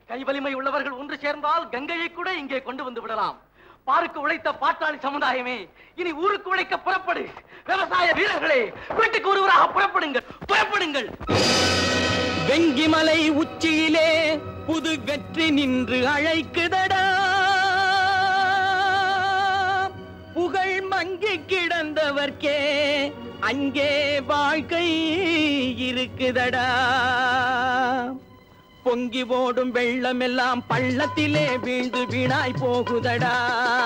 கைவலிமை உள்ளவர்கள் ஒன்று சேர்ந்தால் கங்கையை கூட இங்கே கொண்டு வந்து விடலாம் பாருக்கு உழைத்த பாட்டாளி சமுதாயமே இனி ஊருக்கு உழைக்க புறப்படு விவசாய வீரர்களே வீட்டுக்கு ஒருவராக புறப்படுங்கள் புறப்படுங்கள் வெங்கிமலை உச்சியிலே புது வெற்றி நின்று அழைக்குதடா புகழ் மங்கி கிடந்தவர்க்கே அங்கே வாழ்க்கை இருக்குதடா பொங்கி ஓடும் வெள்ளம் எல்லாம் பள்ளத்திலே வீழ்ந்து வீணாய் போகுதடா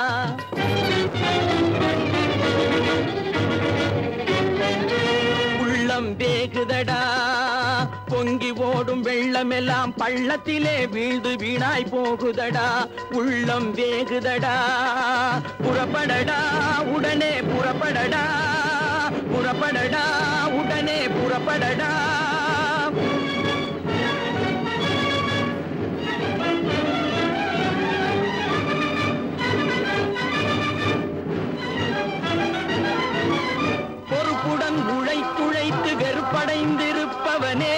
உள்ளம் வேகுதடா பொங்கி ஓடும் வெள்ளம் எல்லாம் பள்ளத்திலே வீழ்ந்து வீணாய் போகுதடா உள்ளம் வேகுதடா புறப்படடா உடனே புறப்படடா புறப்படடா உடனே புறப்படடா பொறுப்புடன் உழைத்துழைத்து வெறுப்படைந்திருப்பவனே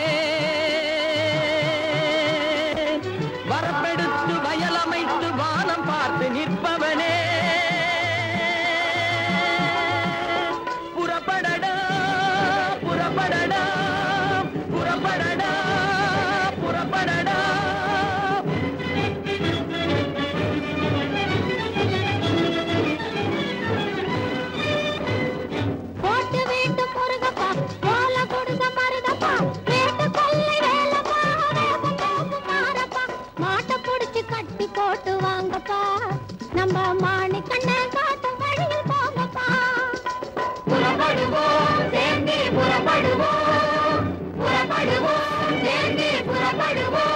வரப்பெடுத்து வயலமைத்து வானம் பார்த்து நிற்பவனே புறப்படடா புறப்படடா புறப்படடா புறப்படடா போட்டு வீட்டு முருகப்பா ஓல கொடுக்க மருதப்பா வேட்டு கொள்ளை வேலப்பா வேகம் போக்கு மாறப்பா மாட்டை புடிச்சு கட்டி போட்டு வாங்கப்பா நம்ம மாணி கண்ணை காட்டு வழியில் போங்கப்பா புறப்படுவோம் சேர்ந்தே புறப்படுவோம் புறப்படுவோம் சேர்ந்தே புறப்படுவோம்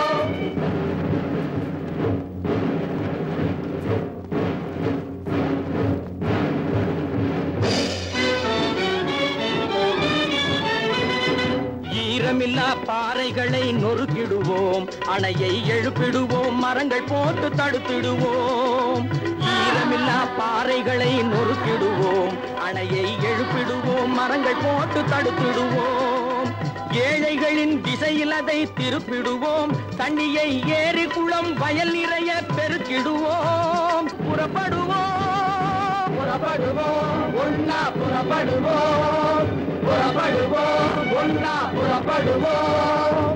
ஈரமில்லா பாறைகளை நொறுக்கிடுவோம் அணையை எழுப்பிடுவோம் மரங்கள் போட்டு தடுத்திடுவோம் ஈரமில்லா பாறைகளை நொறுக்கிடுவோம் அணையை எழுப்பிடுவோம் மரங்கள் போட்டு தடுத்திடுவோம் ஏழைகளின் திசையில் அதை திருப்பிடுவோம் தண்ணியை ஏரி குளம் வயல் நிறைய பெருக்கிடுவோம் புறப்படுவோம் புறப்படுவோம் ஒன்னா புறப்படுவோம் புறப்படுவோம் ஒன்னா புறப்படுவோம்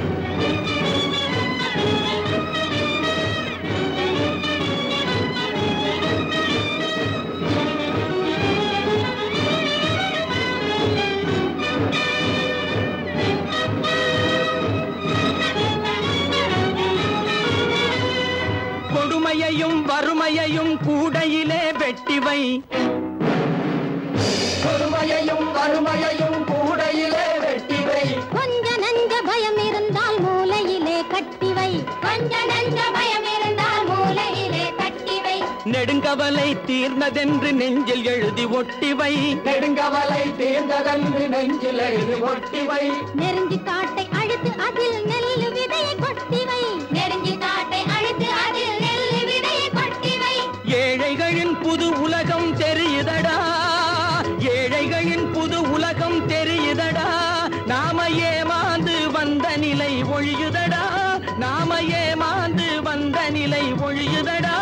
கொடுமையையும் வறுமையையும் கூடையிலே வெட்டிவை கொடுமையையும் வறுமையையும் கூடையிலே வெட்டிவை கொஞ்ச நஞ்ச பயம் இருந்தால் மூலையிலே கட்டிவை கொஞ்ச நஞ்ச பயம் இருந்தால் மூலையிலே கட்டிவை நெடுங்கவலை தீர்ந்ததென்று நெஞ்சில் எழுதி ஒட்டிவை நெடுங்கவலை தீர்ந்ததென்று நெஞ்சில் எழுதி ஒட்டிவை நெருஞ்சி காட்டை அழுத்து அதில் நெல்லு விதையை கொட்டிவை நெருஞ்சி காட்டை அழுத்து அதில் நெல்லு விதையை கொட்டிவை ஏழைகளின் புது உலகம் தெரியுதடா ஏழைகளின் புது உலகம் தெரியுதடா நாம ஏமாந்து வந்த நிலை ஒழியுதடா நாம ஏமாந்து வந்த நிலை ஒழியுதடா